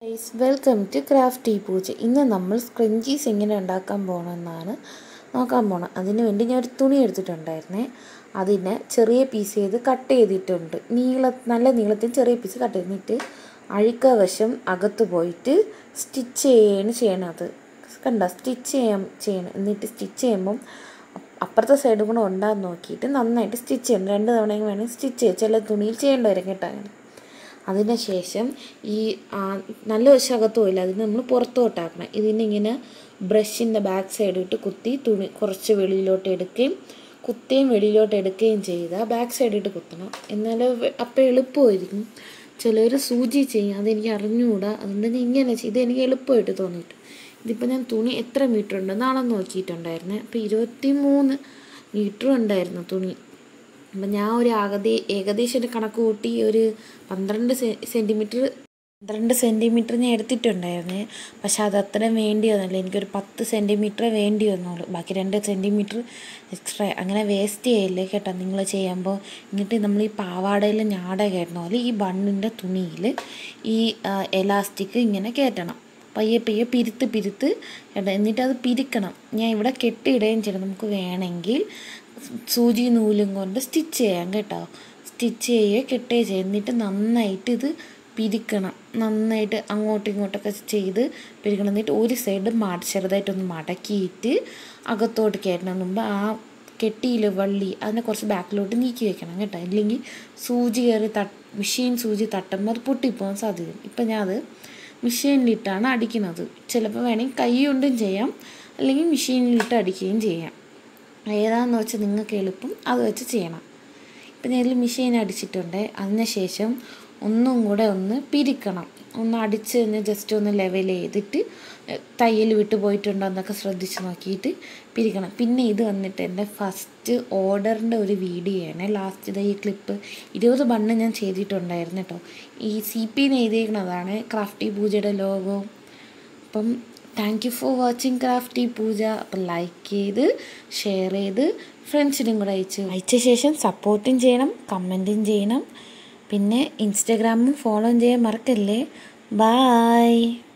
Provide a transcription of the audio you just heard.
guys welcome to crafty Pooja ഇന്ന് നമ്മൾ scrunchies എങ്ങനെ ഉണ്ടാക്കാൻ പോകണമെന്നാണ് നോക്കാൻ പോണം അതിന് വേണ്ടി ഞാൻ ഒരു തുണി എടുത്തിട്ടുണ്ടായിരുന്നേ അതിനെ ചെറിയ പീസ് ചെയ്ത് കട്ട് ചെയ്തിട്ടുണ്ട് നീള നല്ല നീളത്തിൽ ചെറിയ പീസ് കട്ട് ചെയ്തിട്ട് അഴുക്ക വശം അകത്ത് പോയിട്ട് സ്റ്റിച്ച് ചെയ്യാണ് ചെയ്യണത് കണ്ട സ്റ്റിച്ച് ചെയ്യാൻ ചെയ്യണം എന്നിട്ട് സ്റ്റിച്ച് ചെയ്യുമ്പം അപ്പുറത്തെ സൈഡും കൂടെ ഉണ്ടാകുന്ന നോക്കിയിട്ട് നന്നായിട്ട് സ്റ്റിച്ച് ചെയ്യണം രണ്ട് തവണയും വേണമെങ്കിൽ സ്റ്റിച്ച് ചെയ്യാം ചില തുണിയിൽ ചെയ്യേണ്ടി വരും കേട്ടോ അങ്ങനെ അതിന് ശേഷം ഈ നല്ല വശം അകത്ത് പോയില്ല അതിന് നമ്മൾ പുറത്തോട്ടാക്കണം ഇതിനിങ്ങനെ ബ്രഷിൻ്റെ ബാക്ക് സൈഡ് ഇട്ട് കുത്തി തുണി കുറച്ച് വെളിയിലോട്ട് എടുക്കുകയും കുത്തുകയും വെളിയിലോട്ട് എടുക്കുകയും ചെയ്താൽ ബാക്ക് സൈഡ് ഇട്ട് കുത്തണം എന്നാലും അപ്പോൾ എളുപ്പമായിരിക്കും ചിലർ സൂചി ചെയ്യും അതെനിക്ക് അറിഞ്ഞുകൂടാ അതുകൊണ്ട് ഞാൻ ഇങ്ങനെ ചെയ്ത് എനിക്ക് എളുപ്പമായിട്ട് തോന്നിയിട്ട് ഇതിപ്പോൾ ഞാൻ തുണി എത്ര മീറ്റർ ഉണ്ടെന്ന് അളന്ന് നോക്കിയിട്ടുണ്ടായിരുന്നേ അപ്പോൾ ഇരുപത്തി മൂന്ന് മീറ്റർ ഉണ്ടായിരുന്നു തുണി അപ്പം ഞാൻ ഒരു ആകതെ ഏകദേശം ഒരു കണക്ക് കൂട്ടി ഒരു പന്ത്രണ്ട് സെൻറ്റിമീറ്റർ പന്ത്രണ്ട് സെൻറ്റിമീറ്റർ ഞാൻ എടുത്തിട്ടുണ്ടായിരുന്നേ പക്ഷെ അത് അത്രയും വേണ്ടി വന്നില്ല എനിക്കൊരു പത്ത് സെൻറ്റിമീറ്റർ വേണ്ടി വന്നുള്ളൂ ബാക്കി രണ്ട് സെൻറ്റിമീറ്റർ എക്സ്ട്രാ അങ്ങനെ വേസ്റ്റ് ചെയ്യല്ലേ കേട്ടോ നിങ്ങൾ ചെയ്യുമ്പോൾ എന്നിട്ട് നമ്മൾ ഈ പാവാടയിൽ ഞാട കയറ്റുന്ന പോലെ ഈ ബണ്ണിൻ്റെ തുണിയിൽ ഈ എലാസ്റ്റിക് ഇങ്ങനെ കയറ്റണം പയ്യെ പയ്യെ പിരുത്ത് പിരുത്ത് എന്നിട്ട് അത് പിരിക്കണം ഞാൻ ഇവിടെ കെട്ടിയിടുകയും ചെയ്യണം നമുക്ക് വേണമെങ്കിൽ സൂചി നൂലും കൊണ്ട് സ്റ്റിച്ച് ചെയ്യാം കേട്ടോ സ്റ്റിച്ച് ചെയ്യുക കെട്ടുകയോ ചെയ്യുക എന്നിട്ട് നന്നായിട്ട് ഇത് പിരിക്കണം നന്നായിട്ട് അങ്ങോട്ടും ഇങ്ങോട്ടൊക്കെ ചെയ്ത് പിരിക്കണം എന്നിട്ട് ഒരു സൈഡ് മാട ചെറുതായിട്ടൊന്ന് മടക്കിയിട്ട് അകത്തോട്ട് കയറ്റണം മുമ്പ് ആ കെട്ടിയിൽ വള്ളി അതിനെ കുറച്ച് ബാക്കിലോട്ട് നീക്കി വെക്കണം കേട്ടോ ഇല്ലെങ്കിൽ സൂചി കയറി തട്ട് മെഷീൻ സൂചി തട്ടുമ്പോൾ അത് പൊട്ടിപ്പോകാൻ സാധ്യത ഇപ്പം ഞാൻ അത് മെഷീനിലിട്ടാണ് അടിക്കുന്നത് ചിലപ്പോൾ വേണമെങ്കിൽ കൈ കൊണ്ടും ചെയ്യാം അല്ലെങ്കിൽ മെഷീനിലിട്ട് അടിക്കുകയും ചെയ്യാം ഏതാണെന്ന് വെച്ചാൽ നിങ്ങൾക്ക് എളുപ്പം അത് വെച്ച് ചെയ്യണം ഇപ്പം ഞാൻ ഇതിൽ മെഷീൻ അടിച്ചിട്ടുണ്ട് അതിന് ശേഷം ഒന്നും കൂടെ ഒന്ന് പിരിക്കണം ഒന്ന് അടിച്ച് കഴിഞ്ഞ് ജസ്റ്റ് ഒന്ന് ലെവൽ ചെയ്തിട്ട് തയ്യൽ വിട്ട് പോയിട്ടുണ്ടോ എന്നൊക്കെ ശ്രദ്ധിച്ച് നോക്കിയിട്ട് പിരിക്കണം പിന്നെ ഇത് വന്നിട്ട് എൻ്റെ ഫസ്റ്റ് ഓർഡറിൻ്റെ ഒരു വീഡിയോ ആണ് ലാസ്റ്റ് ഈ ക്ലിപ്പ് ഇരുപത് ബണ്ണ് ഞാൻ ചെയ്തിട്ടുണ്ടായിരുന്നു കേട്ടോ ഈ സി പിന്ന് എഴുതിയിരിക്കുന്നതാണ് ക്രാഫ്റ്റി പൂജയുടെ ലോഗോ അപ്പം thank you for watching crafty Pooja അപ്പം ലൈക്ക് ചെയ്ത് ഷെയർ ചെയ്ത് ഫ്രണ്ട്സിനും കൂടെ അയച്ചു അയച്ച ശേഷം സപ്പോർട്ടും ചെയ്യണം കമൻറ്റും ചെയ്യണം പിന്നെ ഇൻസ്റ്റഗ്രാമും ഫോളോ ചെയ്യാൻ മറക്കല്ലേ ബായ്